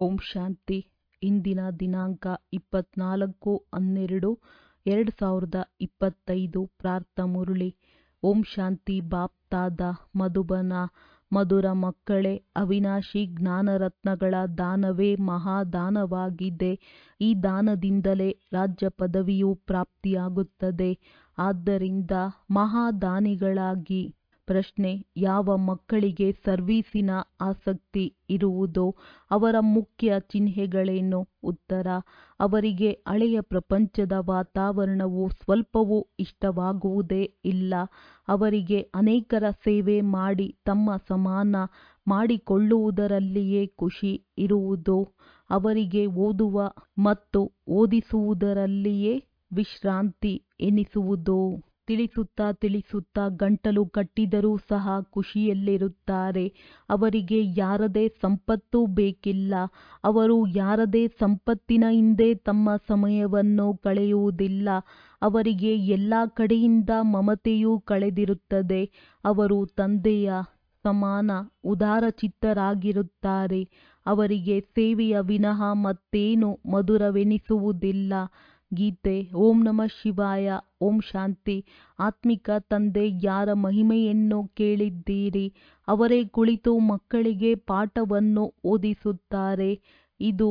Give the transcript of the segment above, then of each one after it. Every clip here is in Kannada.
ಓಂ ಶಾಂತಿ ಇಂದಿನ ದಿನಾಂಕ ಇಪ್ಪತ್ನಾಲ್ಕು ಹನ್ನೆರಡು ಎರಡು ಸಾವಿರದ ಇಪ್ಪತ್ತೈದು ಪ್ರಾರ್ಥ ಮುರಳಿ ಓಂ ಶಾಂತಿ ಬಾಪ್ತಾದ ಮಧುಬನ ಮಧುರ ಮಕ್ಕಳೇ ಅವಿನಾಶಿ ಜ್ಞಾನರತ್ನಗಳ ದಾನವೇ ಮಹಾದಾನವಾಗಿದೆ ಈ ದಾನದಿಂದಲೇ ರಾಜ್ಯ ಪದವಿಯು ಪ್ರಾಪ್ತಿಯಾಗುತ್ತದೆ ಆದ್ದರಿಂದ ಮಹಾದಾನಿಗಳಾಗಿ ಪ್ರಶ್ನೆ ಯಾವ ಮಕ್ಕಳಿಗೆ ಸರ್ವೀಸಿನ ಆಸಕ್ತಿ ಇರುವುದೋ ಅವರ ಮುಖ್ಯ ಚಿಹ್ನೆಗಳೇನು ಉತ್ತರ ಅವರಿಗೆ ಹಳೆಯ ಪ್ರಪಂಚದ ವಾತಾವರಣವು ಸ್ವಲ್ಪವೂ ಇಷ್ಟವಾಗುವುದೇ ಇಲ್ಲ ಅವರಿಗೆ ಅನೇಕರ ಸೇವೆ ಮಾಡಿ ತಮ್ಮ ಸಮಾನ ಮಾಡಿಕೊಳ್ಳುವುದರಲ್ಲಿಯೇ ಖುಷಿ ಇರುವುದು ಅವರಿಗೆ ಓದುವ ಮತ್ತು ಓದಿಸುವುದರಲ್ಲಿಯೇ ವಿಶ್ರಾಂತಿ ಎನಿಸುವುದು ತಿಳಿಸುತ್ತಾ ತಿಳಿಸುತ್ತಾ ಗಂಟಲು ಕಟ್ಟಿದರೂ ಸಹ ಖುಷಿಯಲ್ಲಿರುತ್ತಾರೆ ಅವರಿಗೆ ಯಾರದೇ ಸಂಪತ್ತು ಬೇಕಿಲ್ಲ ಅವರು ಯಾರದೇ ಸಂಪತ್ತಿನ ಹಿಂದೆ ತಮ್ಮ ಸಮಯವನ್ನು ಕಳೆಯುವುದಿಲ್ಲ ಅವರಿಗೆ ಎಲ್ಲ ಕಡೆಯಿಂದ ಮಮತೆಯೂ ಕಳೆದಿರುತ್ತದೆ ಅವರು ತಂದೆಯ ಸಮಾನ ಉದಾರಚಿತ್ತರಾಗಿರುತ್ತಾರೆ ಅವರಿಗೆ ಸೇವೆಯ ವಿನಃ ಮತ್ತೇನು ಮಧುರವೆನಿಸುವುದಿಲ್ಲ ಗೀತೆ ಓಂ ನಮಃ ಶಿವಾಯ ಓಂ ಶಾಂತಿ ಆತ್ಮಿಕ ತಂದೆ ಯಾರ ಮಹಿಮೆಯನ್ನು ಕೇಳಿದ್ದೀರಿ ಅವರೇ ಕುಳಿತು ಮಕ್ಕಳಿಗೆ ಪಾಠವನ್ನು ಓದಿಸುತ್ತಾರೆ ಇದು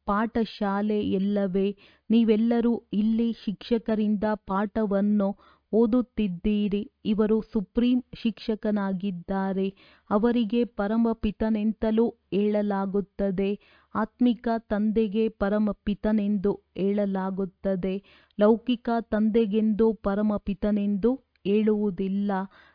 ಪಾಠಶಾಲೆಯಲ್ಲವೇ ನೀವೆಲ್ಲರೂ ಇಲ್ಲಿ ಶಿಕ್ಷಕರಿಂದ ಪಾಠವನ್ನು ಓದುತ್ತಿದ್ದೀರಿ ಇವರು ಸುಪ್ರೀಂ ಶಿಕ್ಷಕನಾಗಿದ್ದಾರೆ ಅವರಿಗೆ ಪರಮಪಿತನೆಂತಲೂ ಹೇಳಲಾಗುತ್ತದೆ ಆತ್ಮಿಕ ತಂದೆಗೆ ಪರಮಪಿತನೆಂದು ಹೇಳಲಾಗುತ್ತದೆ ಲೌಕಿಕ ತಂದೆಗೆಂದು ಪರಮಪಿತನೆಂದು ಹೇಳುವುದಿಲ್ಲ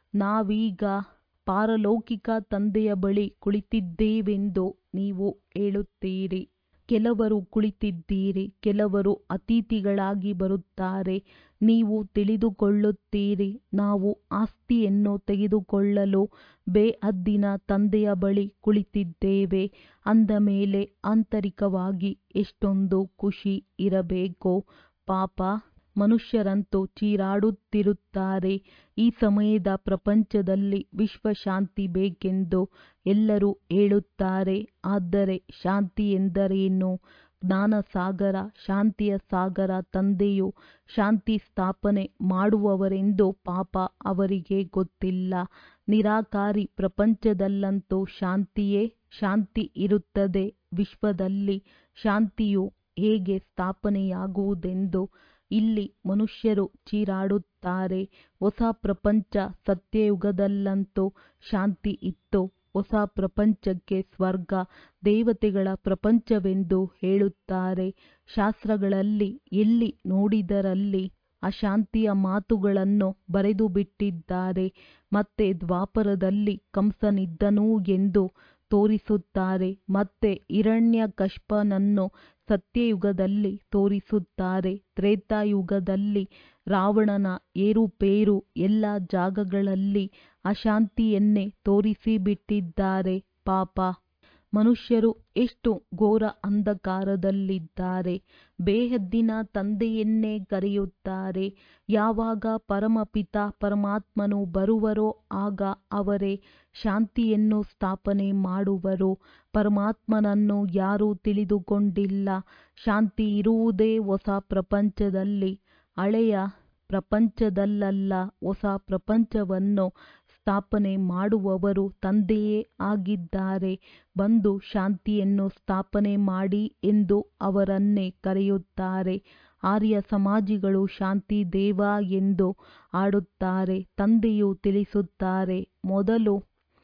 ನಾವೀಗ ಪಾರಲೌಕಿಕ ತಂದೆಯ ಬಳಿ ಕುಳಿತಿದ್ದೇವೆಂದು ನೀವು ಹೇಳುತ್ತೀರಿ ಕೆಲವರು ಕುಳಿತಿದ್ದೀರಿ ಕೆಲವರು ಅತಿಥಿಗಳಾಗಿ ಬರುತ್ತಾರೆ ನೀವು ತಿಳಿದುಕೊಳ್ಳುತ್ತೀರಿ ನಾವು ಆಸ್ತಿಯನ್ನು ತೆಗೆದುಕೊಳ್ಳಲು ಬೇಹದ್ದಿನ ತಂದೆಯ ಬಳಿ ಕುಳಿತಿದ್ದೇವೆ ಅಂದ ಮೇಲೆ ಆಂತರಿಕವಾಗಿ ಎಷ್ಟೊಂದು ಖುಷಿ ಇರಬೇಕೋ ಪಾಪ ಮನುಷ್ಯರಂತೂ ಚೀರಾಡುತ್ತಿರುತ್ತಾರೆ ಈ ಸಮಯದ ಪ್ರಪಂಚದಲ್ಲಿ ವಿಶ್ವಶಾಂತಿ ಬೇಕೆಂದು ಎಲ್ಲರೂ ಹೇಳುತ್ತಾರೆ ಆದರೆ ಶಾಂತಿ ಎಂದರೇನು ಜ್ಞಾನಸಾಗರ ಶಾಂತಿಯ ಸಾಗರ ತಂದೆಯು ಶಾಂತಿ ಸ್ಥಾಪನೆ ಮಾಡುವವರೆಂದು ಪಾಪ ಅವರಿಗೆ ಗೊತ್ತಿಲ್ಲ ನಿರಾಕಾರಿ ಪ್ರಪಂಚದಲ್ಲಂತೂ ಶಾಂತಿಯೇ ಶಾಂತಿ ಇರುತ್ತದೆ ವಿಶ್ವದಲ್ಲಿ ಶಾಂತಿಯು ಹೇಗೆ ಸ್ಥಾಪನೆಯಾಗುವುದೆಂದು ಇಲ್ಲಿ ಮನುಷ್ಯರು ಚೀರಾಡುತ್ತಾರೆ ಹೊಸ ಪ್ರಪಂಚ ಸತ್ಯಯುಗದಲ್ಲಂತೂ ಶಾಂತಿ ಇತ್ತು ಹೊಸ ಪ್ರಪಂಚಕ್ಕೆ ಸ್ವರ್ಗ ದೇವತೆಗಳ ಪ್ರಪಂಚವೆಂದು ಹೇಳುತ್ತಾರೆ ಶಾಸ್ತ್ರಗಳಲ್ಲಿ ಎಲ್ಲಿ ನೋಡಿದರಲ್ಲಿ ಅಶಾಂತಿಯ ಮಾತುಗಳನ್ನು ಬರೆದು ಬಿಟ್ಟಿದ್ದಾರೆ ಮತ್ತೆ ದ್ವಾಪರದಲ್ಲಿ ಕಂಸನಿದ್ದನು ಎಂದು ತೋರಿಸುತ್ತಾರೆ ಮತ್ತೆ ಹಿರಣ್ಯಕಶ್ಯಪನನ್ನು ಸತ್ಯಯುಗದಲ್ಲಿ ತೋರಿಸುತ್ತಾರೆ ತ್ರೇತಾಯುಗದಲ್ಲಿ ರಾವಣನ ಏರುಪೇರು ಎಲ್ಲ ಜಾಗಗಳಲ್ಲಿ ಅಶಾಂತಿಯನ್ನೇ ತೋರಿಸಿಬಿಟ್ಟಿದ್ದಾರೆ ಪಾಪ ಮನುಷ್ಯರು ಎಷ್ಟು ಘೋರ ಅಂಧಕಾರದಲ್ಲಿದ್ದಾರೆ ಬೇಹದ್ದಿನ ತಂದೆಯನ್ನೇ ಕರೆಯುತ್ತಾರೆ ಯಾವಾಗ ಪರಮಪಿತ ಪರಮಾತ್ಮನು ಬರುವರೋ ಆಗ ಅವರೇ ಶಾಂತಿಯನ್ನು ಸ್ಥಾಪನೆ ಮಾಡುವರು ಪರಮಾತ್ಮನನ್ನು ಯಾರೂ ತಿಳಿದುಕೊಂಡಿಲ್ಲ ಶಾಂತಿ ಇರುವುದೇ ಹೊಸ ಪ್ರಪಂಚದಲ್ಲಿ ಹಳೆಯ ಪ್ರಪಂಚದಲ್ಲಲ್ಲ ಹೊಸ ಪ್ರಪಂಚವನ್ನು ಸ್ಥಾಪನೆ ಮಾಡುವವರು ತಂದೆಯೇ ಆಗಿದ್ದಾರೆ ಬಂದು ಶಾಂತಿಯನ್ನು ಸ್ಥಾಪನೆ ಮಾಡಿ ಎಂದು ಅವರನ್ನೇ ಕರೆಯುತ್ತಾರೆ ಆರ್ಯ ಸಮಾಜಿಗಳು ಶಾಂತಿ ದೇವ ಎಂದು ಆಡುತ್ತಾರೆ ತಂದೆಯು ತಿಳಿಸುತ್ತಾರೆ ಮೊದಲು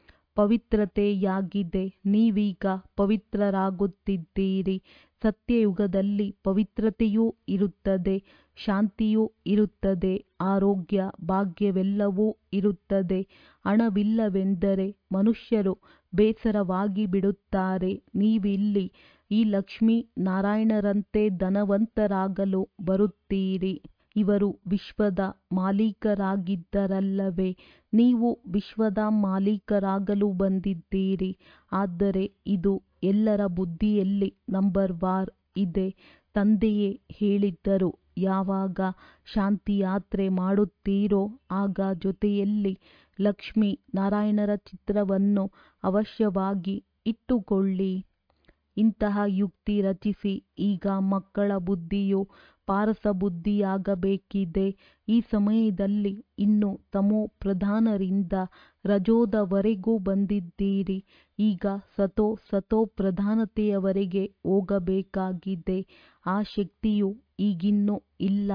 ಪವಿತ್ರತೆಯಾಗಿದೆ ನೀವೀಗ ಪವಿತ್ರರಾಗುತ್ತಿದ್ದೀರಿ ಸತ್ಯಯುಗದಲ್ಲಿ ಪವಿತ್ರತೆಯೂ ಇರುತ್ತದೆ ಶಾಂತಿಯೂ ಇರುತ್ತದೆ ಆರೋಗ್ಯ ಭಾಗ್ಯವೆಲ್ಲವೂ ಇರುತ್ತದೆ ಹಣವಿಲ್ಲವೆಂದರೆ ಮನುಷ್ಯರು ಬೇಸರವಾಗಿ ಬಿಡುತ್ತಾರೆ ನೀವಿಲ್ಲಿ ಈ ಲಕ್ಷ್ಮೀ ನಾರಾಯಣರಂತೆ ಧನವಂತರಾಗಲು ಬರುತ್ತೀರಿ ಇವರು ವಿಶ್ವದ ಮಾಲೀಕರಾಗಿದ್ದರಲ್ಲವೇ ನೀವು ವಿಶ್ವದ ಮಾಲೀಕರಾಗಲು ಬಂದಿದ್ದೀರಿ ಆದರೆ ಇದು ಎಲ್ಲರ ಬುದ್ಧಿಯಲ್ಲಿ ನಂಬರ್ ವಾರ್ ಇದೆ ತಂದೆಯೇ ಹೇಳಿದ್ದರು ಯಾವಾಗ ಶಾಂತಿ ಯಾತ್ರೆ ಮಾಡುತ್ತೀರೋ ಆಗ ಜೊತೆಯಲ್ಲಿ ಲಕ್ಷ್ಮೀ ನಾರಾಯಣರ ಚಿತ್ರವನ್ನು ಅವಶ್ಯವಾಗಿ ಇಟ್ಟುಕೊಳ್ಳಿ ಇಂತಹ ಯುಕ್ತಿ ರಚಿಸಿ ಈಗ ಮಕ್ಕಳ ಬುದ್ಧಿಯು ಪಾರಸ ಬುದ್ಧಿಯಾಗಬೇಕಿದೆ ಈ ಸಮಯದಲ್ಲಿ ಇನ್ನು ತಮೋ ಪ್ರಧಾನರಿಂದ ರಜೋದವರೆಗೂ ಬಂದಿದ್ದೀರಿ ಈಗ ಸತೋ ಸತೋ ಪ್ರಧಾನತೆಯವರೆಗೆ ಹೋಗಬೇಕಾಗಿದೆ ಆ ಶಕ್ತಿಯು ಈಗಿನ್ನೂ ಇಲ್ಲ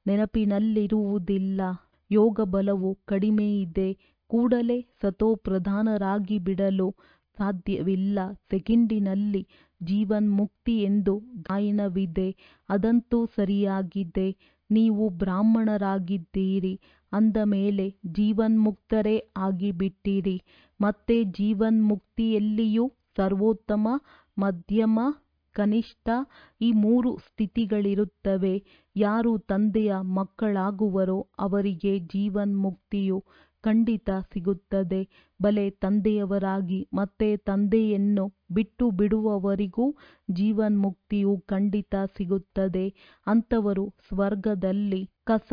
ನೆನಪಿನಲ್ಲಿರುವುದಿಲ್ಲ ಯೋಗ ಬಲವು ಕಡಿಮೆ ಇದೆ ಕೂಡಲೇ ಸತೋ ಪ್ರಧಾನರಾಗಿ ಬಿಡಲು ಸಾಧ್ಯವಿಲ್ಲ ಸೆಕೆಂಡಿನಲ್ಲಿ ಜೀವನ್ಮುಕ್ತಿ ಎಂದು ಗಾಯನವಿದೆ ಅದಂತೂ ಸರಿಯಾಗಿದೆ ನೀವು ಬ್ರಾಹ್ಮಣರಾಗಿದ್ದೀರಿ ಅಂದ ಮೇಲೆ ಜೀವನ್ಮುಕ್ತರೇ ಆಗಿಬಿಟ್ಟಿರಿ ಮತ್ತೆ ಜೀವನ್ಮುಕ್ತಿಯಲ್ಲಿಯೂ ಸರ್ವೋತ್ತಮ ಮಧ್ಯಮ ಕನಿಷ್ಠ ಈ ಮೂರು ಸ್ಥಿತಿಗಳಿರುತ್ತವೆ ಯಾರು ತಂದೆಯ ಮಕ್ಕಳಾಗುವರೋ ಅವರಿಗೆ ಜೀವನ್ಮುಕ್ತಿಯು ಖಂಡಿತ ಸಿಗುತ್ತದೆ ಭಲೆ ತಂದೆಯವರಾಗಿ ಮತ್ತೆ ತಂದೆಯನ್ನು ಬಿಟ್ಟು ಬಿಡುವವರಿಗೂ ಜೀವನ್ಮುಕ್ತಿಯು ಖಂಡಿತ ಸಿಗುತ್ತದೆ ಅಂಥವರು ಸ್ವರ್ಗದಲ್ಲಿ ಕಸ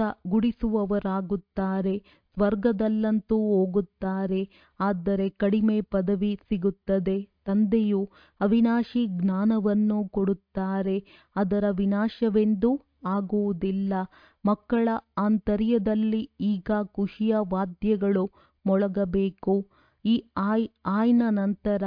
ಗುಡಿಸುವವರಾಗುತ್ತಾರೆ ಸ್ವರ್ಗದಲ್ಲಂತೂ ಹೋಗುತ್ತಾರೆ ಆದರೆ ಕಡಿಮೆ ಪದವಿ ಸಿಗುತ್ತದೆ ತಂದೆಯು ಅವಿನಾಶಿ ಜ್ಞಾನವನ್ನು ಕೊಡುತ್ತಾರೆ ಅದರ ವಿನಾಶವೆಂದೂ ಆಗುವುದಿಲ್ಲ ಮಕ್ಕಳ ಆಂತರ್ಯದಲ್ಲಿ ಈಗ ಖುಷಿಯ ವಾದ್ಯಗಳು ಮೊಳಗಬೇಕು ಈ ಆಯ್ ಆಯ್ನ ನಂತರ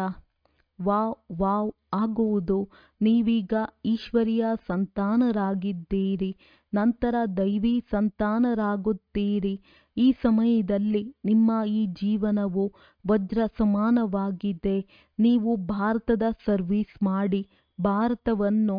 ವಾವ್ ವಾವ್ ಆಗುವುದು ನೀವೀಗ ಈಶ್ವರಿಯ ಸಂತಾನರಾಗಿದ್ದೀರಿ ನಂತರ ದೈವಿ ಸಂತಾನರಾಗುತ್ತೀರಿ ಈ ಸಮಯದಲ್ಲಿ ನಿಮ್ಮ ಈ ಜೀವನವು ವಜ್ರ ಸಮಾನವಾಗಿದೆ ನೀವು ಭಾರತದ ಸರ್ವಿಸ್ ಮಾಡಿ ಭಾರತವನ್ನು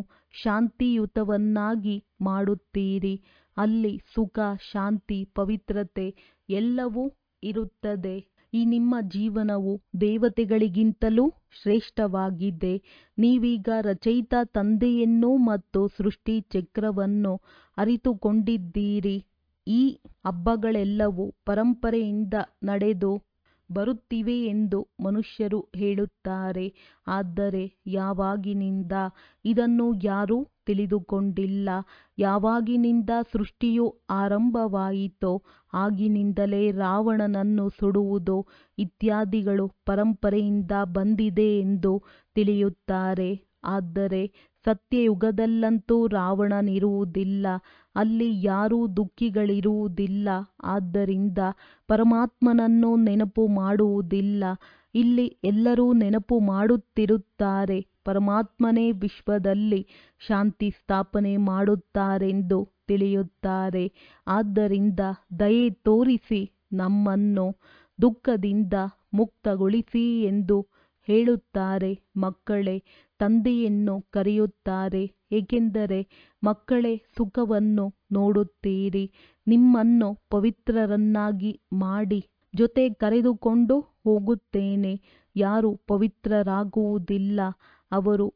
ಶಾಂತಿಯುತವನ್ನಾಗಿ ಮಾಡುತ್ತೀರಿ ಅಲ್ಲಿ ಸುಖ ಶಾಂತಿ ಪವಿತ್ರತೆ ಎಲ್ಲವೂ ಇರುತ್ತದೆ ಈ ನಿಮ್ಮ ಜೀವನವು ದೇವತೆಗಳಿಗಿಂತಲೂ ಶ್ರೇಷ್ಠವಾಗಿದೆ ನೀವೀಗ ರಚಯಿತ ತಂದೆಯನ್ನು ಮತ್ತು ಸೃಷ್ಟಿ ಚಕ್ರವನ್ನು ಅರಿತುಕೊಂಡಿದ್ದೀರಿ ಈ ಹಬ್ಬಗಳೆಲ್ಲವೂ ಪರಂಪರೆಯಿಂದ ನಡೆದು ಬರುತ್ತಿವೆ ಎಂದು ಮನುಷ್ಯರು ಹೇಳುತ್ತಾರೆ ಆದರೆ ಯಾವಾಗಿನಿಂದ ಇದನ್ನು ಯಾರೂ ತಿಳಿದುಕೊಂಡಿಲ್ಲ ಯಾವಾಗಿನಿಂದ ಸೃಷ್ಟಿಯು ಆರಂಭವಾಯಿತೋ ಆಗಿನಿಂದಲೇ ರಾವಣನನ್ನು ಸುಡುವುದು ಇತ್ಯಾದಿಗಳು ಪರಂಪರೆಯಿಂದ ಬಂದಿದೆ ಎಂದು ತಿಳಿಯುತ್ತಾರೆ ಆದರೆ ಸತ್ಯಯುಗದಲ್ಲಂತೂ ರಾವಣನಿರುವುದಿಲ್ಲ ಅಲ್ಲಿ ಯಾರೂ ದುಃಖಿಗಳಿರುವುದಿಲ್ಲ ಆದ್ದರಿಂದ ಪರಮಾತ್ಮನನ್ನು ನೆನಪು ಮಾಡುವುದಿಲ್ಲ ಇಲ್ಲಿ ಎಲ್ಲರೂ ನೆನಪು ಮಾಡುತ್ತಿರುತ್ತಾರೆ ಪರಮಾತ್ಮನೇ ವಿಶ್ವದಲ್ಲಿ ಶಾಂತಿ ಸ್ಥಾಪನೆ ಮಾಡುತ್ತಾರೆಂದು ತಿಳಿಯುತ್ತಾರೆ ಆದ್ದರಿಂದ ದಯೆ ತೋರಿಸಿ ನಮ್ಮನ್ನು ದುಃಖದಿಂದ ಮುಕ್ತಗೊಳಿಸಿ ಎಂದು ಹೇಳುತ್ತಾರೆ ಮಕ್ಕಳೇ ತಂದೆಯನ್ನು ಕರೆಯುತ್ತಾರೆ ಏಕೆಂದರೆ ಮಕ್ಕಳೇ ಸುಖವನ್ನು ನೋಡುತ್ತೀರಿ ನಿಮ್ಮನ್ನು ಪವಿತ್ರರನ್ನಾಗಿ ಮಾಡಿ ಜೊತೆ ಕರೆದುಕೊಂಡು ಹೋಗುತ್ತೇನೆ ಯಾರು ಪವಿತ್ರರಾಗುವುದಿಲ್ಲ ಅವರು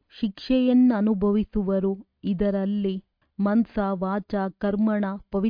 ಶಿಕ್ಷೆಯನ್ನನುಭವಿಸುವರು ಇದರಲ್ಲಿ ಮನ್ಸ ವಾಚ ಕರ್ಮಣ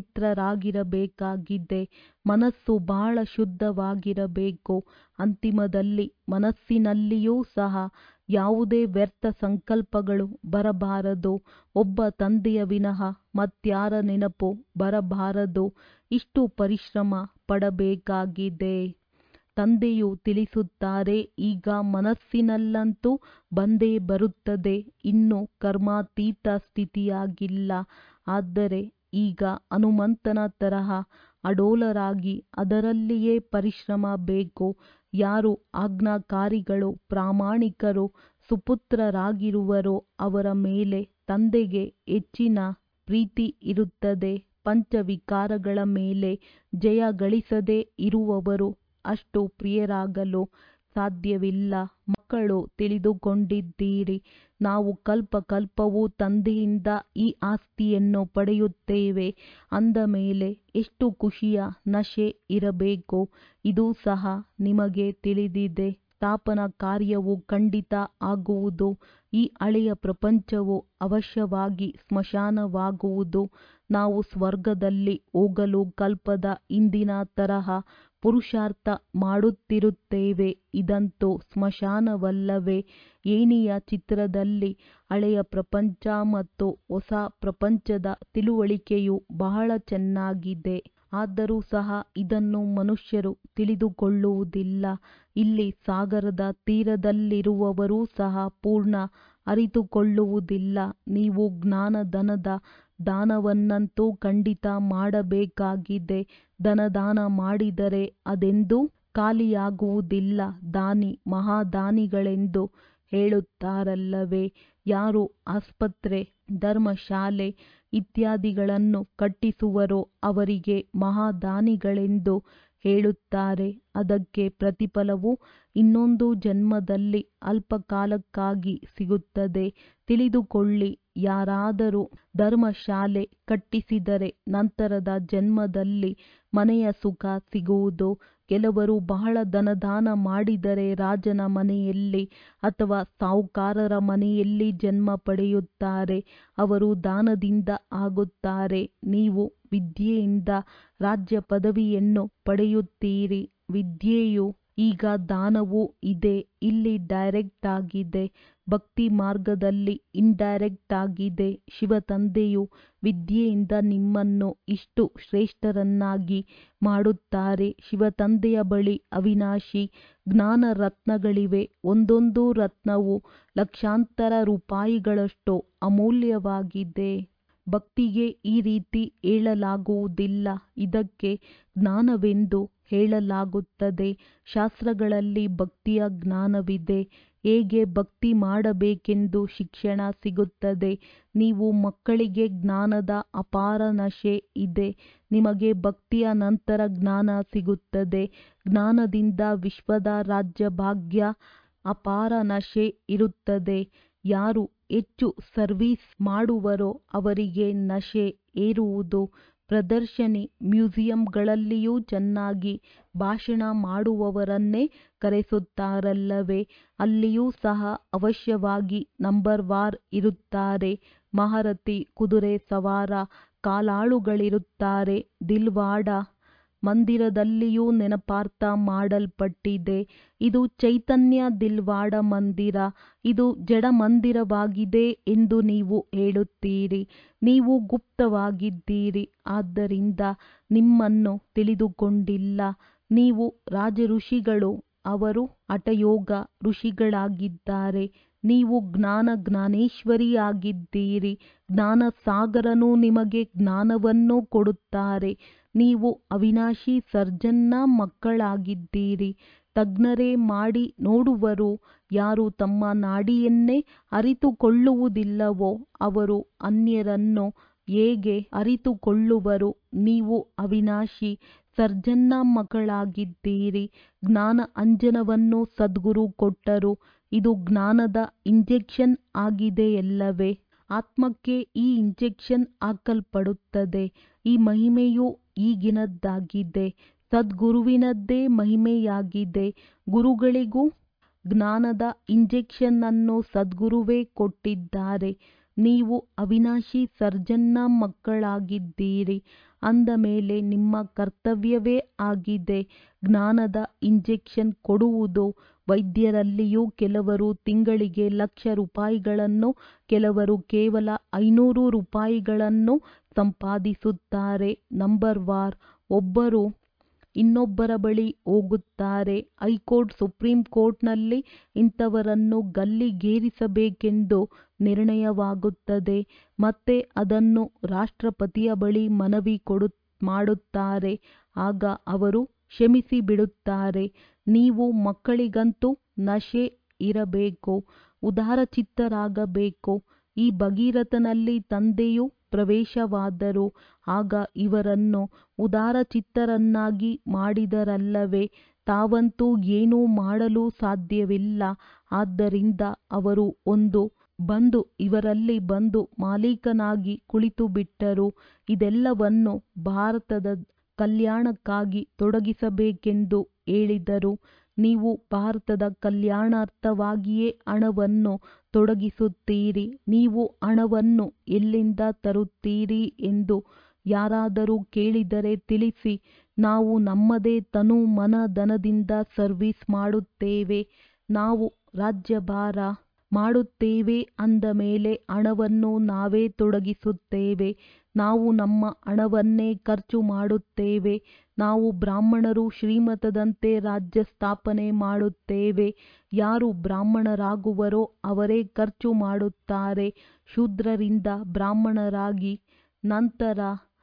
ಪವಿತ್ರರಾಗಿರಬೇಕಾಗಿದೆ ಮನಸ್ಸು ಬಹಳ ಶುದ್ಧವಾಗಿರಬೇಕು ಅಂತಿಮದಲ್ಲಿ ಮನಸ್ಸಿನಲ್ಲಿಯೂ ಸಹ ಯಾವುದೇ ವ್ಯರ್ಥ ಸಂಕಲ್ಪಗಳು ಬರಬಾರದು ಒಬ್ಬ ತಂದೆಯ ವಿನಃ ಮತ್ಯಾರ ನೆನಪು ಬರಬಾರದು ಇಷ್ಟು ಪರಿಶ್ರಮ ಪಡಬೇಕಾಗಿದೆ ತಂದೆಯು ತಿಳಿಸುತ್ತಾರೆ ಈಗ ಮನಸ್ಸಿನಲ್ಲಂತೂ ಬಂದೇ ಬರುತ್ತದೆ ಇನ್ನು ಕರ್ಮಾತೀತ ಸ್ಥಿತಿಯಾಗಿಲ್ಲ ಆದರೆ ಈಗ ಹನುಮಂತನ ತರಹ ಅಡೋಲರಾಗಿ ಅದರಲ್ಲಿಯೇ ಪರಿಶ್ರಮ ಬೇಕು ಯಾರು ಆಜ್ಞಾಕಾರಿಗಳು ಪ್ರಾಮಾಣಿಕರು ಸುಪುತ್ರರಾಗಿರುವರೋ ಅವರ ಮೇಲೆ ತಂದೆಗೆ ಹೆಚ್ಚಿನ ಪ್ರೀತಿ ಇರುತ್ತದೆ ಪಂಚವಿಕಾರಗಳ ಮೇಲೆ ಜಯ ಗಳಿಸದೇ ಇರುವವರು ಅಷ್ಟು ಪ್ರಿಯರಾಗಲು ಸಾಧ್ಯವಿಲ್ಲ ಮಕ್ಕಳು ತಿಳಿದುಕೊಂಡಿದ್ದೀರಿ ನಾವು ಕಲ್ಪ ಕಲ್ಪವೂ ತಂದೆಯಿಂದ ಈ ಆಸ್ತಿಯನ್ನು ಪಡೆಯುತ್ತೇವೆ ಅಂದ ಮೇಲೆ ಎಷ್ಟು ಖುಷಿಯ ನಶೆ ಇರಬೇಕು ಇದು ಸಹ ನಿಮಗೆ ತಿಳಿದಿದೆ ಸ್ಥಾಪನಾ ಕಾರ್ಯವು ಖಂಡಿತ ಆಗುವುದು ಈ ಹಳೆಯ ಪ್ರಪಂಚವು ಅವಶ್ಯವಾಗಿ ಸ್ಮಶಾನವಾಗುವುದು ನಾವು ಸ್ವರ್ಗದಲ್ಲಿ ಹೋಗಲು ಕಲ್ಪದ ಹಿಂದಿನ ತರಹ ಪುರುಷಾರ್ಥ ಮಾಡುತ್ತಿರುತ್ತೇವೆ ಇದಂತೂ ಸ್ಮಶಾನವಲ್ಲವೇ ಏಣಿಯ ಚಿತ್ರದಲ್ಲಿ ಹಳೆಯ ಪ್ರಪಂಚ ಮತ್ತು ಹೊಸ ಪ್ರಪಂಚದ ತಿಳುವಳಿಕೆಯು ಬಹಳ ಚೆನ್ನಾಗಿದೆ ಆದರೂ ಸಹ ಇದನ್ನು ಮನುಷ್ಯರು ತಿಳಿದುಕೊಳ್ಳುವುದಿಲ್ಲ ಇಲ್ಲಿ ಸಾಗರದ ತೀರದಲ್ಲಿರುವವರೂ ಸಹ ಪೂರ್ಣ ಅರಿತುಕೊಳ್ಳುವುದಿಲ್ಲ ನೀವು ಜ್ಞಾನಧನದ ದಾನವನ್ನಂತೂ ಖಂಡಿತ ಮಾಡಬೇಕಾಗಿದೆ ಧನದಾನ ಮಾಡಿದರೆ ಅದೆಂದೂ ಖಾಲಿಯಾಗುವುದಿಲ್ಲ ದಾನಿ ಮಹಾದಾನಿಗಳೆಂದು ಹೇಳುತ್ತಾರಲ್ಲವೇ ಯಾರು ಆಸ್ಪತ್ರೆ ಧರ್ಮಶಾಲೆ ಇತ್ಯಾದಿಗಳನ್ನು ಕಟ್ಟಿಸುವರೋ ಅವರಿಗೆ ಮಹಾದಾನಿಗಳೆಂದು ಹೇಳುತ್ತಾರೆ ಅದಕ್ಕೆ ಪ್ರತಿಫಲವು ಇನ್ನೊಂದು ಜನ್ಮದಲ್ಲಿ ಅಲ್ಪಕಾಲಕ್ಕಾಗಿ ಸಿಗುತ್ತದೆ ತಿಳಿದುಕೊಳ್ಳಿ ಯಾರಾದರೂ ಧರ್ಮಶಾಲೆ ಕಟ್ಟಿಸಿದರೆ ನಂತರದ ಜನ್ಮದಲ್ಲಿ ಮನೆಯ ಸುಖ ಸಿಗುವುದು ಕೆಲವರು ಬಹಳ ಧನದಾನ ಮಾಡಿದರೆ ರಾಜನ ಮನೆಯಲ್ಲಿ ಅಥವಾ ಸಾಹುಕಾರರ ಮನೆಯಲ್ಲಿ ಜನ್ಮ ಪಡೆಯುತ್ತಾರೆ ಅವರು ದಾನದಿಂದ ಆಗುತ್ತಾರೆ ನೀವು ವಿದ್ಯೆಯಿಂದ ರಾಜ್ಯ ಪದವಿಯನ್ನು ಪಡೆಯುತ್ತೀರಿ ವಿದ್ಯೆಯು ಈಗ ದಾನವೂ ಇದೆ ಇಲ್ಲಿ ಡೈರೆಕ್ಟ್ ಆಗಿದೆ ಭಕ್ತಿ ಮಾರ್ಗದಲ್ಲಿ ಇಂಡೈರೆಕ್ಟ್ ಆಗಿದೆ ಶಿವತಂದೆಯು ವಿದ್ಯೆಯಿಂದ ನಿಮ್ಮನ್ನು ಇಷ್ಟು ಶ್ರೇಷ್ಠರನ್ನಾಗಿ ಮಾಡುತ್ತಾರೆ ಶಿವತಂದೆಯ ಬಳಿ ಅವಿನಾಶಿ ಜ್ಞಾನ ರತ್ನಗಳಿವೆ ಒಂದೊಂದು ರತ್ನವು ಲಕ್ಷಾಂತರ ರೂಪಾಯಿಗಳಷ್ಟು ಅಮೂಲ್ಯವಾಗಿದೆ ಭಕ್ತಿಗೆ ಈ ರೀತಿ ಹೇಳಲಾಗುವುದಿಲ್ಲ ಇದಕ್ಕೆ ಜ್ಞಾನವೆಂದು ಹೇಳಲಾಗುತ್ತದೆ ಶಾಸ್ತ್ರಗಳಲ್ಲಿ ಭಕ್ತಿಯ ಜ್ಞಾನವಿದೆ ಹೇಗೆ ಭಕ್ತಿ ಮಾಡಬೇಕೆಂದು ಶಿಕ್ಷಣ ಸಿಗುತ್ತದೆ ನೀವು ಮಕ್ಕಳಿಗೆ ಜ್ಞಾನದ ಅಪಾರ ನಶೆ ಇದೆ ನಿಮಗೆ ಭಕ್ತಿಯ ನಂತರ ಜ್ಞಾನ ಸಿಗುತ್ತದೆ ಜ್ಞಾನದಿಂದ ವಿಶ್ವದ ರಾಜ್ಯಭಾಗ್ಯ ಅಪಾರ ನಶೆ ಇರುತ್ತದೆ ಯಾರು ಹೆಚ್ಚು ಸರ್ವೀಸ್ ಮಾಡುವರೋ ಅವರಿಗೆ ನಶೆ ಏರುವುದು ಪ್ರದರ್ಶನಿ ಮ್ಯೂಸಿಯಂಗಳಲ್ಲಿಯೂ ಚೆನ್ನಾಗಿ ಭಾಷಣ ಮಾಡುವವರನ್ನೇ ಕರೆಸುತ್ತಾರಲ್ಲವೇ ಅಲ್ಲಿಯೂ ಸಹ ಅವಶ್ಯವಾಗಿ ನಂಬರ್ ವಾರ್ ಇರುತ್ತಾರೆ ಮಹಾರಥಿ ಕುದುರೆ ಸವಾರ ಕಾಲಾಳುಗಳಿರುತ್ತಾರೆ ದಿಲ್ವಾಡ ಮಂದಿರದಲ್ಲಿಯೂ ನೆನಪಾರ್ಥ ಮಾಡಲ್ಪಟ್ಟಿದೆ ಇದು ಚೈತನ್ಯ ದಿಲ್ವಾಡ ಮಂದಿರ ಇದು ಜಡ ಮಂದಿರವಾಗಿದೆ ಎಂದು ನೀವು ಹೇಳುತ್ತೀರಿ ನೀವು ಗುಪ್ತವಾಗಿದ್ದೀರಿ ಆದ್ದರಿಂದ ನಿಮ್ಮನ್ನು ತಿಳಿದುಕೊಂಡಿಲ್ಲ ನೀವು ರಾಜಋಷಿಗಳು ಅವರು ಹಠಯೋಗ ಋಷಿಗಳಾಗಿದ್ದಾರೆ ನೀವು ಜ್ಞಾನ ಜ್ಞಾನೇಶ್ವರಿಯಾಗಿದ್ದೀರಿ ಜ್ಞಾನ ಸಾಗರನು ನಿಮಗೆ ಜ್ಞಾನವನ್ನು ಕೊಡುತ್ತಾರೆ ನೀವು ಅವಿನಾಶಿ ಸರ್ಜನ್ನ ಮಕ್ಕಳಾಗಿದ್ದೀರಿ ತಜ್ಞರೇ ಮಾಡಿ ನೋಡುವರು ಯಾರು ತಮ್ಮ ನಾಡಿಯನ್ನೇ ಅರಿತುಕೊಳ್ಳುವುದಿಲ್ಲವೋ ಅವರು ಅನ್ಯರನ್ನು ಹೇಗೆ ಅರಿತುಕೊಳ್ಳುವರು ನೀವು ಅವಿನಾಶಿ ಸರ್ಜನ್ನ ಮಕ್ಕಳಾಗಿದ್ದೀರಿ ಜ್ಞಾನ ಅಂಜನವನ್ನು ಸದ್ಗುರು ಕೊಟ್ಟರು ಇದು ಜ್ಞಾನದ ಇಂಜೆಕ್ಷನ್ ಆಗಿದೆಯಲ್ಲವೇ ಆತ್ಮಕ್ಕೆ ಈ ಇಂಜೆಕ್ಷನ್ ಹಾಕಲ್ಪಡುತ್ತದೆ ಈ ಮಹಿಮೆಯು ಈಗಿನದ್ದಾಗಿದೆ ಸದ್ಗುರುವಿನದ್ದೇ ಮಹಿಮೆಯಾಗಿದೆ ಗುರುಗಳಿಗೂ ಜ್ಞಾನದ ಇಂಜೆಕ್ಷನ್ ಅನ್ನು ಸದ್ಗುರುವೇ ಕೊಟ್ಟಿದ್ದಾರೆ ನೀವು ಅವಿನಾಶಿ ಸರ್ಜನ್ನ ಮಕ್ಕಳಾಗಿದ್ದೀರಿ ಅಂದ ಮೇಲೆ ನಿಮ್ಮ ಕರ್ತವ್ಯವೇ ಆಗಿದೆ ಜ್ಞಾನದ ಇಂಜೆಕ್ಷನ್ ಕೊಡುವುದು ವೈದ್ಯರಲ್ಲಿಯೂ ಕೆಲವರು ತಿಂಗಳಿಗೆ ಲಕ್ಷ ರೂಪಾಯಿಗಳನ್ನು ಕೆಲವರು ಕೇವಲ ಐನೂರು ರೂಪಾಯಿಗಳನ್ನು ಸಂಪಾದಿಸುತ್ತಾರೆ ನಂಬರ್ ವಾರ್ ಒಬ್ಬರು ಇನ್ನೊಬ್ಬರ ಬಳಿ ಹೋಗುತ್ತಾರೆ ಹೈಕೋರ್ಟ್ ಸುಪ್ರೀಂ ಕೋರ್ಟ್ನಲ್ಲಿ ಇಂಥವರನ್ನು ಗಲ್ಲಿಗೇರಿಸಬೇಕೆಂದು ನಿರ್ಣಯವಾಗುತ್ತದೆ ಮತ್ತೆ ಅದನ್ನು ರಾಷ್ಟ್ರಪತಿಯ ಬಳಿ ಮನವಿ ಕೊಡು ಮಾಡುತ್ತಾರೆ ಆಗ ಅವರು ಕ್ಷಮಿಸಿ ಬಿಡುತ್ತಾರೆ ನೀವು ಮಕ್ಕಳಿಗಂತೂ ನಶೆ ಇರಬೇಕು ಉದಾರಚಿತ್ತರಾಗಬೇಕು ಈ ಭಗೀರಥನಲ್ಲಿ ತಂದೆಯು ಪ್ರವೇಶವಾದರು ಆಗ ಇವರನ್ನು ಉದಾರಚಿತ್ತರನ್ನಾಗಿ ಮಾಡಿದರಲ್ಲವೇ ತಾವಂತೂ ಏನೂ ಮಾಡಲು ಸಾಧ್ಯವಿಲ್ಲ ಆದ್ದರಿಂದ ಅವರು ಒಂದು ಬಂದು ಇವರಲ್ಲಿ ಬಂದು ಮಾಲೀಕನಾಗಿ ಕುಳಿತುಬಿಟ್ಟರು ಇದೆಲ್ಲವನ್ನು ಭಾರತದ ಕಲ್ಯಾಣಕ್ಕಾಗಿ ತೊಡಗಿಸಬೇಕೆಂದು ಹೇಳಿದರು ನೀವು ಭಾರತದ ಕಲ್ಯಾಣಾರ್ಥವಾಗಿಯೇ ಹಣವನ್ನು ತೊಡಗಿಸುತ್ತೀರಿ ನೀವು ಹಣವನ್ನು ಎಲ್ಲಿಂದ ತರುತ್ತೀರಿ ಎಂದು ಯಾರಾದರೂ ಕೇಳಿದರೆ ತಿಳಿಸಿ ನಾವು ನಮ್ಮದೇ ತನು ಮನ ಧನದಿಂದ ಸರ್ವೀಸ್ ಮಾಡುತ್ತೇವೆ ನಾವು ರಾಜ್ಯಭಾರ ಮಾಡುತ್ತೇವೆ ಅಂದ ಮೇಲೆ ಹಣವನ್ನು ನಾವೇ ತೊಡಗಿಸುತ್ತೇವೆ ನಾವು ನಮ್ಮ ಹಣವನ್ನೇ ಖರ್ಚು ಮಾಡುತ್ತೇವೆ ನಾವು ಬ್ರಾಹ್ಮಣರು ಶ್ರೀಮತದಂತೆ ರಾಜ್ಯ ಸ್ಥಾಪನೆ ಮಾಡುತ್ತೇವೆ ಯಾರು ಬ್ರಾಹ್ಮಣರಾಗುವರೋ ಅವರೇ ಖರ್ಚು ಮಾಡುತ್ತಾರೆ ಶೂದ್ರರಿಂದ ಬ್ರಾಹ್ಮಣರಾಗಿ ನಂತರ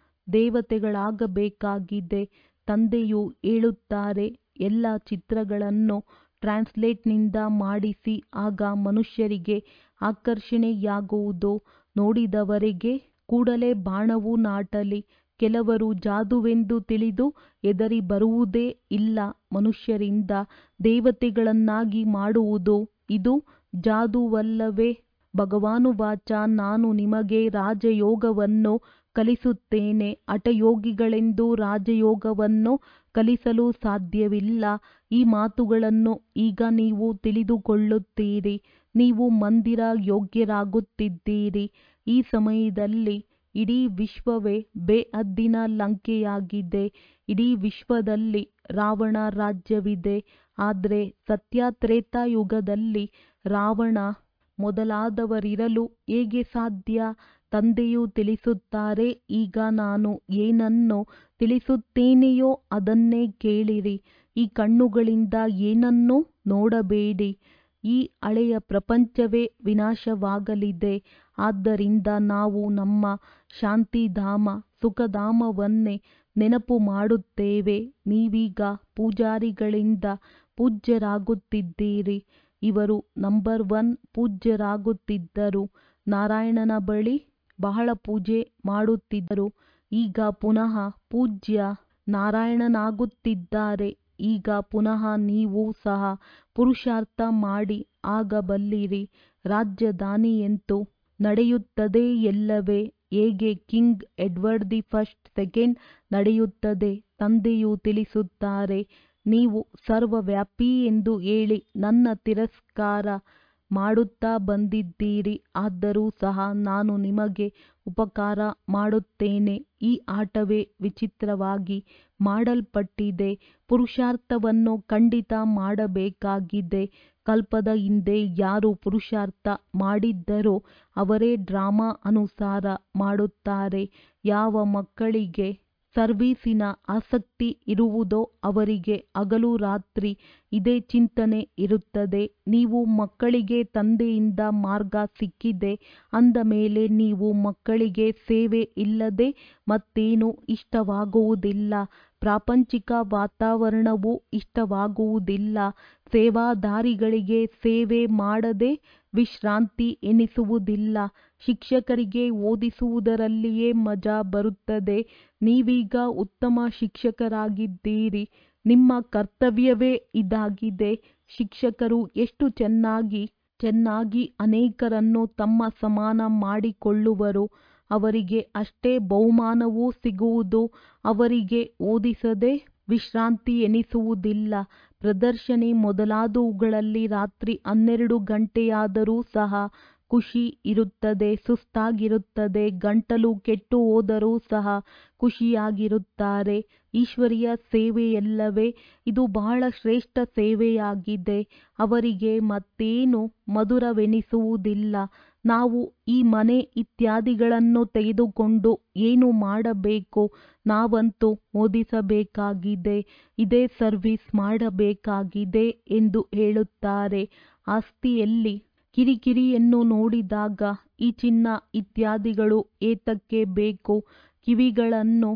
ದೇವತೆಗಳಾಗಬೇಕಾಗಿದೆ ತಂದೆಯು ಹೇಳುತ್ತಾರೆ ಎಲ್ಲ ಚಿತ್ರಗಳನ್ನು ಟ್ರಾನ್ಸ್ಲೇಟ್ನಿಂದ ಮಾಡಿಸಿ ಆಗ ಮನುಷ್ಯರಿಗೆ ಆಕರ್ಷಣೆಯಾಗುವುದು ನೋಡಿದವರಿಗೆ ಕೂಡಲೇ ಬಾಣವು ನಾಟಲಿ ಕೆಲವರು ಜಾದುವೆಂದು ತಿಳಿದು ಹೆದರಿ ಬರುವುದೇ ಇಲ್ಲ ಮನುಷ್ಯರಿಂದ ದೇವತೆಗಳನ್ನಾಗಿ ಮಾಡುವುದು ಇದು ಜಾದುವಲ್ಲವೇ ಭಗವಾನುವಾಚ ನಾನು ನಿಮಗೆ ರಾಜಯೋಗವನ್ನು ಕಲಿಸುತ್ತೇನೆ ಹಠಯೋಗಿಗಳೆಂದು ರಾಜಯೋಗವನ್ನು ಕಲಿಸಲು ಸಾಧ್ಯವಿಲ್ಲ ಈ ಮಾತುಗಳನ್ನು ಈಗ ನೀವು ತಿಳಿದುಕೊಳ್ಳುತ್ತೀರಿ ನೀವು ಮಂದಿರ ಯೋಗ್ಯರಾಗುತ್ತಿದ್ದೀರಿ ಈ ಸಮಯದಲ್ಲಿ ಇಡೀ ವಿಶ್ವವೇ ಬೇಹದ್ದಿನ ಲಂಕೆಯಾಗಿದೆ ಇಡೀ ವಿಶ್ವದಲ್ಲಿ ರಾವಣ ರಾಜ್ಯವಿದೆ ಆದರೆ ಸತ್ಯತ್ರೇತಾಯುಗದಲ್ಲಿ ರಾವಣ ಮೊದಲಾದವರಿರಲು ಹೇಗೆ ಸಾಧ್ಯ ತಂದೆಯು ತಿಳಿಸುತ್ತಾರೆ ಈಗ ನಾನು ಏನನ್ನು ತಿಳಿಸುತ್ತೇನೆಯೋ ಅದನ್ನೇ ಕೇಳಿರಿ ಈ ಕಣ್ಣುಗಳಿಂದ ಏನನ್ನೂ ನೋಡಬೇಡಿ ಈ ಹಳೆಯ ಪ್ರಪಂಚವೇ ವಿನಾಶವಾಗಲಿದೆ ಆದ್ದರಿಂದ ನಾವು ನಮ್ಮ ಶಾಂತಿಧಾಮ ಸುಖಧಾಮವನ್ನೇ ನೆನಪು ಮಾಡುತ್ತೇವೆ ನೀವೀಗ ಪೂಜಾರಿಗಳಿಂದ ಪೂಜ್ಯರಾಗುತ್ತಿದ್ದೀರಿ ಇವರು ನಂಬರ್ ಒನ್ ಪೂಜ್ಯರಾಗುತ್ತಿದ್ದರು ನಾರಾಯಣನ ಬಳಿ ಬಹಳ ಪೂಜೆ ಮಾಡುತ್ತಿದ್ದರು ಈಗ ಪುನಃ ಪೂಜ್ಯ ನಾರಾಯಣನಾಗುತ್ತಿದ್ದಾರೆ ಈಗ ಪುನಃ ನೀವು ಸಹ ಪುರುಷಾರ್ಥ ಮಾಡಿ ಆಗಬಲ್ಲಿರಿ ರಾಜಧಾನಿಯಂತೂ ನಡೆಯುತ್ತದೆ ಎಲ್ಲವೇ ಹೇಗೆ King Edward the first second ನಡೆಯುತ್ತದೆ ತಂದೆಯು ತಿಳಿಸುತ್ತಾರೆ ನೀವು ಸರ್ವವ್ಯಾಪಿ ಎಂದು ಹೇಳಿ ನನ್ನ ತಿರಸ್ಕಾರ ಮಾಡುತ್ತಾ ಬಂದಿದ್ದೀರಿ ಆದರೂ ಸಹ ನಾನು ನಿಮಗೆ ಉಪಕಾರ ಮಾಡುತ್ತೇನೆ ಈ ಆಟವೇ ವಿಚಿತ್ರವಾಗಿ ಮಾಡಲ್ಪಟ್ಟಿದೆ ಪುರುಷಾರ್ಥವನ್ನು ಖಂಡಿತ ಮಾಡಬೇಕಾಗಿದೆ ಕಲ್ಪದ ಹಿಂದೆ ಯಾರು ಪುರುಷಾರ್ಥ ಮಾಡಿದ್ದರೋ ಅವರೇ ಡ್ರಾಮಾ ಅನುಸಾರ ಮಾಡುತ್ತಾರೆ ಯಾವ ಮಕ್ಕಳಿಗೆ ಸರ್ವೀಸಿನ ಆಸಕ್ತಿ ಇರುವುದೋ ಅವರಿಗೆ ಹಗಲು ರಾತ್ರಿ ಇದೇ ಚಿಂತನೆ ಇರುತ್ತದೆ ನೀವು ಮಕ್ಕಳಿಗೆ ತಂದೆಯಿಂದ ಮಾರ್ಗ ಸಿಕ್ಕಿದೆ ಅಂದ ಮೇಲೆ ನೀವು ಮಕ್ಕಳಿಗೆ ಸೇವೆ ಇಲ್ಲದೆ ಮತ್ತೇನೂ ಇಷ್ಟವಾಗುವುದಿಲ್ಲ ಪ್ರಾಪಂಚಿಕ ವಾತಾವರಣವು ಇಷ್ಟವಾಗುವುದಿಲ್ಲ ಸೇವಾದಾರಿಗಳಿಗೆ ಸೇವೆ ಮಾಡದೆ ವಿಶ್ರಾಂತಿ ಎನಿಸುವುದಿಲ್ಲ ಶಿಕ್ಷಕರಿಗೆ ಓದಿಸುವುದರಲ್ಲಿಯೇ ಮಜಾ ಬರುತ್ತದೆ ನೀವೀಗ ಉತ್ತಮ ಶಿಕ್ಷಕರಾಗಿದ್ದೀರಿ ನಿಮ್ಮ ಕರ್ತವ್ಯವೇ ಇದಾಗಿದೆ ಶಿಕ್ಷಕರು ಎಷ್ಟು ಚೆನ್ನಾಗಿ ಚೆನ್ನಾಗಿ ಅನೇಕರನ್ನು ತಮ್ಮ ಸಮಾನ ಮಾಡಿಕೊಳ್ಳುವರೋ ಅವರಿಗೆ ಅಷ್ಟೇ ಬಹುಮಾನವೂ ಸಿಗುವುದು ಅವರಿಗೆ ಓದಿಸದೆ ವಿಶ್ರಾಂತಿ ಎನಿಸುವುದಿಲ್ಲ ಪ್ರದರ್ಶನಿ ಮೊದಲಾದವುಗಳಲ್ಲಿ ರಾತ್ರಿ ಹನ್ನೆರಡು ಗಂಟೆಯಾದರೂ ಸಹ ಖುಷಿ ಇರುತ್ತದೆ ಸುಸ್ತಾಗಿರುತ್ತದೆ ಗಂಟಲು ಕೆಟ್ಟು ಹೋದರೂ ಸಹ ಖುಷಿಯಾಗಿರುತ್ತಾರೆ ಈಶ್ವರಿಯ ಸೇವೆಯಲ್ಲವೇ ಇದು ಬಹಳ ಶ್ರೇಷ್ಠ ಸೇವೆಯಾಗಿದೆ ಅವರಿಗೆ ಮತ್ತೇನು ಮಧುರವೆನಿಸುವುದಿಲ್ಲ ನಾವು ಈ ಮನೆ ಇತ್ಯಾದಿಗಳನ್ನು ತೆಗೆದುಕೊಂಡು ಏನು ಮಾಡಬೇಕು ನಾವಂತೂ ಓದಿಸಬೇಕಾಗಿದೆ ಇದೇ ಸರ್ವಿಸ್ ಮಾಡಬೇಕಾಗಿದೆ ಎಂದು ಹೇಳುತ್ತಾರೆ ಆಸ್ತಿಯಲ್ಲಿ ಕಿರಿಕಿರಿಯನ್ನು ನೋಡಿದಾಗ ಈ ಚಿನ್ನ ಇತ್ಯಾದಿಗಳು ಏತಕ್ಕೆ ಬೇಕು ಕಿವಿಗಳನ್ನು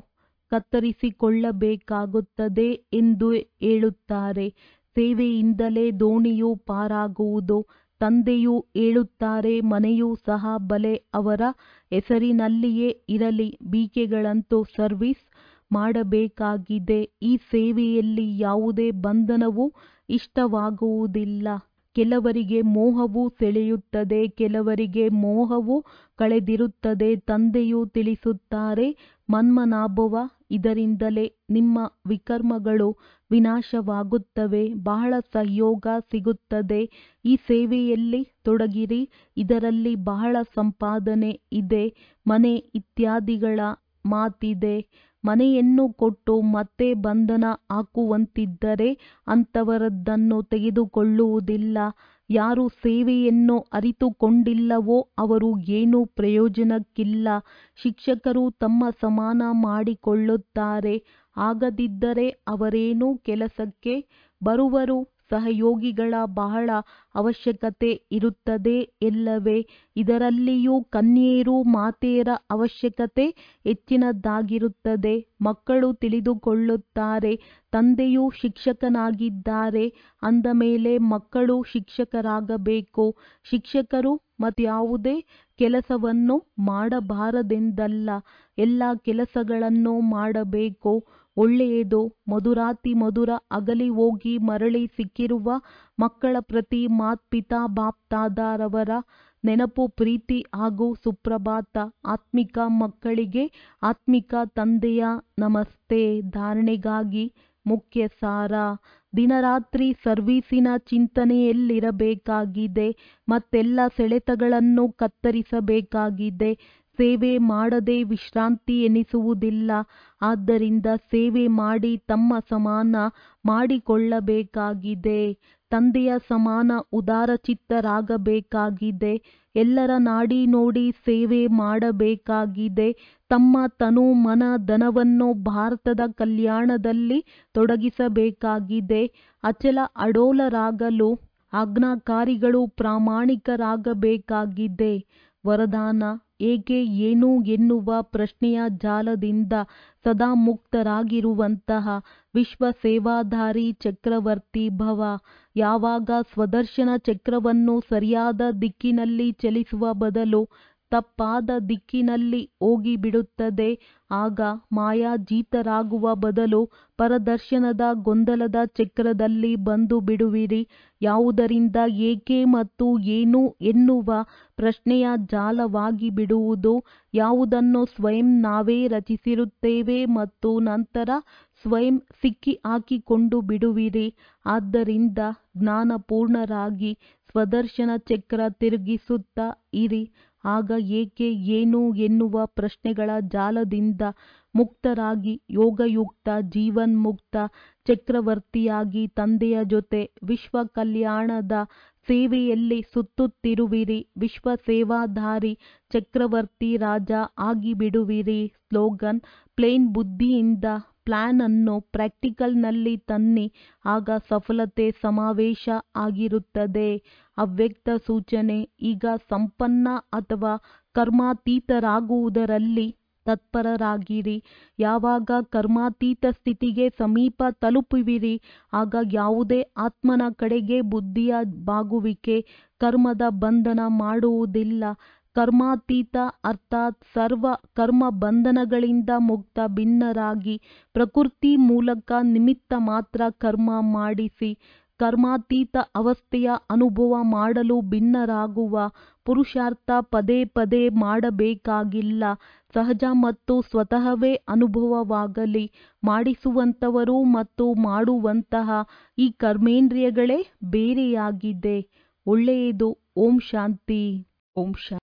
ಕತ್ತರಿಸಿಕೊಳ್ಳಬೇಕಾಗುತ್ತದೆ ಎಂದು ಹೇಳುತ್ತಾರೆ ಸೇವೆಯಿಂದಲೇ ದೋಣಿಯು ಪಾರಾಗುವುದು ತಂದೆಯು ಹೇಳುತ್ತಾರೆ ಮನೆಯೂ ಸಹ ಬಲೆ ಅವರ ಹೆಸರಿನಲ್ಲಿಯೇ ಇರಲಿ ಬೀಕೆಗಳಂತೂ ಸರ್ವಿಸ್ ಮಾಡಬೇಕಾಗಿದೆ ಈ ಸೇವೆಯಲ್ಲಿ ಯಾವುದೇ ಬಂಧನವೂ ಇಷ್ಟವಾಗುವುದಿಲ್ಲ ಕೆಲವರಿಗೆ ಮೋಹವು ಸೆಳೆಯುತ್ತದೆ ಕೆಲವರಿಗೆ ಮೋಹವು ಕಳೆದಿರುತ್ತದೆ ತಂದೆಯು ತಿಳಿಸುತ್ತಾರೆ ಮನ್ಮನಾಭವ ಇದರಿಂದಲೇ ನಿಮ್ಮ ವಿಕರ್ಮಗಳು ವಿನಾಶವಾಗುತ್ತವೆ ಬಹಳ ಸಹಯೋಗ ಸಿಗುತ್ತದೆ ಈ ಸೇವೆಯಲ್ಲಿ ತೊಡಗಿರಿ ಇದರಲ್ಲಿ ಬಹಳ ಸಂಪಾದನೆ ಇದೆ ಮನೆ ಇತ್ಯಾದಿಗಳ ಮಾತಿದೆ ಮನೆಯನ್ನು ಕೊಟ್ಟು ಮತ್ತೆ ಬಂಧನ ಹಾಕುವಂತಿದ್ದರೆ ಅಂಥವರದ್ದನ್ನು ತೆಗೆದುಕೊಳ್ಳುವುದಿಲ್ಲ ಯಾರು ಸೇವೆಯನ್ನು ಅರಿತುಕೊಂಡಿಲ್ಲವೋ ಅವರು ಏನೂ ಪ್ರಯೋಜನಕ್ಕಿಲ್ಲ ಶಿಕ್ಷಕರು ತಮ್ಮ ಸಮಾನ ಮಾಡಿಕೊಳ್ಳುತ್ತಾರೆ ಆಗದಿದ್ದರೆ ಅವರೇನು ಕೆಲಸಕ್ಕೆ ಬರುವರು ಸಹಯೋಗಿಗಳ ಬಹಳ ಅವಶ್ಯಕತೆ ಇರುತ್ತದೆ ಎಲ್ಲವೇ ಇದರಲ್ಲಿಯೂ ಕನ್ಯೆಯರು ಮಾತೆಯರ ಅವಶ್ಯಕತೆ ಹೆಚ್ಚಿನದಾಗಿರುತ್ತದೆ ಮಕ್ಕಳು ತಿಳಿದುಕೊಳ್ಳುತ್ತಾರೆ ತಂದೆಯು ಶಿಕ್ಷಕನಾಗಿದ್ದಾರೆ ಅಂದ ಮೇಲೆ ಮಕ್ಕಳು ಶಿಕ್ಷಕರಾಗಬೇಕು ಶಿಕ್ಷಕರು ಮತ್ಯಾವುದೇ ಕೆಲಸವನ್ನು ಮಾಡಬಾರದೆಂದಲ್ಲ ಎಲ್ಲ ಕೆಲಸಗಳನ್ನು ಮಾಡಬೇಕು ಒಳ್ಳೆಯದು ಮಧುರಾತಿ ಮಧುರ ಅಗಲಿ ಹೋಗಿ ಮರಳಿ ಸಿಕ್ಕಿರುವ ಮಕ್ಕಳ ಪ್ರತಿ ಮಾತ್ಪಿತಾ ಬಾಪ್ದಾದರವರ ನೆನಪು ಪ್ರೀತಿ ಹಾಗೂ ಸುಪ್ರಭಾತ ಆತ್ಮಿಕ ಮಕ್ಕಳಿಗೆ ಆತ್ಮಿಕ ತಂದೆಯ ನಮಸ್ತೆ ಧಾರಣೆಗಾಗಿ ಮುಖ್ಯ ಸಾರ ದಿನರಾತ್ರಿ ಸರ್ವೀಸಿನ ಚಿಂತನೆಯಲ್ಲಿರಬೇಕಾಗಿದೆ ಮತ್ತೆಲ್ಲ ಸೆಳೆತಗಳನ್ನು ಕತ್ತರಿಸಬೇಕಾಗಿದೆ ಸೇವೆ ಮಾಡದೆ ವಿಶ್ರಾಂತಿ ಎನಿಸುವುದಿಲ್ಲ ಆದ್ದರಿಂದ ಸೇವೆ ಮಾಡಿ ತಮ್ಮ ಸಮಾನ ಮಾಡಿಕೊಳ್ಳಬೇಕಾಗಿದೆ ತಂದೆಯ ಸಮಾನ ಉದಾರಚಿತ್ತರಾಗಬೇಕಾಗಿದೆ ಎಲ್ಲರ ನಾಡಿ ನೋಡಿ ಸೇವೆ ಮಾಡಬೇಕಾಗಿದೆ ತಮ್ಮ ತನು ಮನ ಧನವನ್ನು ಭಾರತದ ಕಲ್ಯಾಣದಲ್ಲಿ ತೊಡಗಿಸಬೇಕಾಗಿದೆ ಅಚಲ ಅಡೋಲರಾಗಲು ಆಜ್ಞಾಕಾರಿಗಳು ಪ್ರಾಮಾಣಿಕರಾಗಬೇಕಾಗಿದೆ ವರದಾನ ಏಕೆ ಏನು ಎನ್ನುವ ಪ್ರಶ್ನೆಯ ಜಾಲದಿಂದ ಸದಾ ಮುಕ್ತರಾಗಿರುವಂತಹ ವಿಶ್ವ ಸೇವಾಧಾರಿ ಚಕ್ರವರ್ತಿ ಭವ ಯಾವಾಗ ಸ್ವದರ್ಶನ ಚಕ್ರವನ್ನು ಸರಿಯಾದ ದಿಕ್ಕಿನಲ್ಲಿ ಚಲಿಸುವ ಬದಲು ತಪ್ಪಾದ ದಿಕ್ಕಿನಲ್ಲಿ ಹೋಗಿಬಿಡುತ್ತದೆ ಆಗ ಮಾಯಾಜೀತರಾಗುವ ಬದಲು ಪರದರ್ಶನದ ಗೊಂದಲದ ಚಕ್ರದಲ್ಲಿ ಬಂದು ಬಿಡುವಿರಿ ಯಾವುದರಿಂದ ಏಕೆ ಮತ್ತು ಏನು ಎನ್ನುವ ಪ್ರಶ್ನೆಯ ಜಾಲವಾಗಿ ಬಿಡುವುದು ಯಾವುದನ್ನು ಸ್ವಯಂ ನಾವೇ ರಚಿಸಿರುತ್ತೇವೆ ಮತ್ತು ನಂತರ ಸ್ವಯಂ ಸಿಕ್ಕಿ ಹಾಕಿಕೊಂಡು ಬಿಡುವಿರಿ ಆದ್ದರಿಂದ ಜ್ಞಾನಪೂರ್ಣರಾಗಿ ಸ್ವದರ್ಶನ ಚಕ್ರ ತಿರುಗಿಸುತ್ತಾ ಇರಿ ಆಗ ಏಕೆ ಏನು ಎನ್ನುವ ಪ್ರಶ್ನೆಗಳ ಜಾಲದಿಂದ ಮುಕ್ತರಾಗಿ ಯೋಗಯುಕ್ತ ಜೀವನ್ಮುಕ್ತ ಚಕ್ರವರ್ತಿಯಾಗಿ ತಂದೆಯ ಜೊತೆ ವಿಶ್ವ ಕಲ್ಯಾಣದ ಸೇವೆಯಲ್ಲಿ ಸುತ್ತುತ್ತಿರುವಿರಿ ವಿಶ್ವ ಸೇವಾಧಾರಿ ಚಕ್ರವರ್ತಿ ರಾಜ ಆಗಿಬಿಡುವಿರಿ ಸ್ಲೋಗನ್ ಪ್ಲೇನ್ ಬುದ್ಧಿಯಿಂದ ಪ್ಲಾನ್ ಅನ್ನು ಪ್ರಾಕ್ಟಿಕಲ್ನಲ್ಲಿ ತನ್ನಿ ಆಗ ಸಫಲತೆ ಸಮಾವೇಶ ಆಗಿರುತ್ತದೆ ಅವ್ಯಕ್ತ ಸೂಚನೆ ಈಗ ಸಂಪನ್ನ ಅಥವಾ ಕರ್ಮಾತೀತರಾಗುವುದರಲ್ಲಿ ತತ್ಪರರಾಗಿರಿ ಯಾವಾಗ ಕರ್ಮಾತೀತ ಸ್ಥಿತಿಗೆ ಸಮೀಪ ತಲುಪುವಿರಿ ಆಗ ಯಾವುದೇ ಆತ್ಮನ ಕಡೆಗೆ ಬುದ್ಧಿಯ ಬಾಗುವಿಕೆ ಕರ್ಮದ ಬಂಧನ ಮಾಡುವುದಿಲ್ಲ ಕರ್ಮಾತೀತ ಅರ್ಥಾತ್ ಸರ್ವ ಕರ್ಮ ಬಂಧನಗಳಿಂದ ಮುಕ್ತ ಭಿನ್ನರಾಗಿ ಪ್ರಕೃತಿ ಮೂಲಕ ನಿಮಿತ್ತ ಮಾತ್ರ ಕರ್ಮ ಮಾಡಿಸಿ ಕರ್ಮಾತೀತ ಅವಸ್ಥೆಯ ಅನುಭವ ಮಾಡಲು ಭಿನ್ನರಾಗುವ ಪುರುಷಾರ್ಥ ಪದೇ ಪದೇ ಮಾಡಬೇಕಾಗಿಲ್ಲ ಸಹಜ ಮತ್ತು ಸ್ವತಃವೇ ಅನುಭವವಾಗಲಿ ಮಾಡಿಸುವಂತವರು ಮತ್ತು ಮಾಡುವಂತಹ ಈ ಕರ್ಮೇಂದ್ರಿಯಗಳೇ ಬೇರೆಯಾಗಿದೆ ಒಳ್ಳೆಯದು ಓಂ ಶಾಂತಿ ಓಂ ಶಾಂತಿ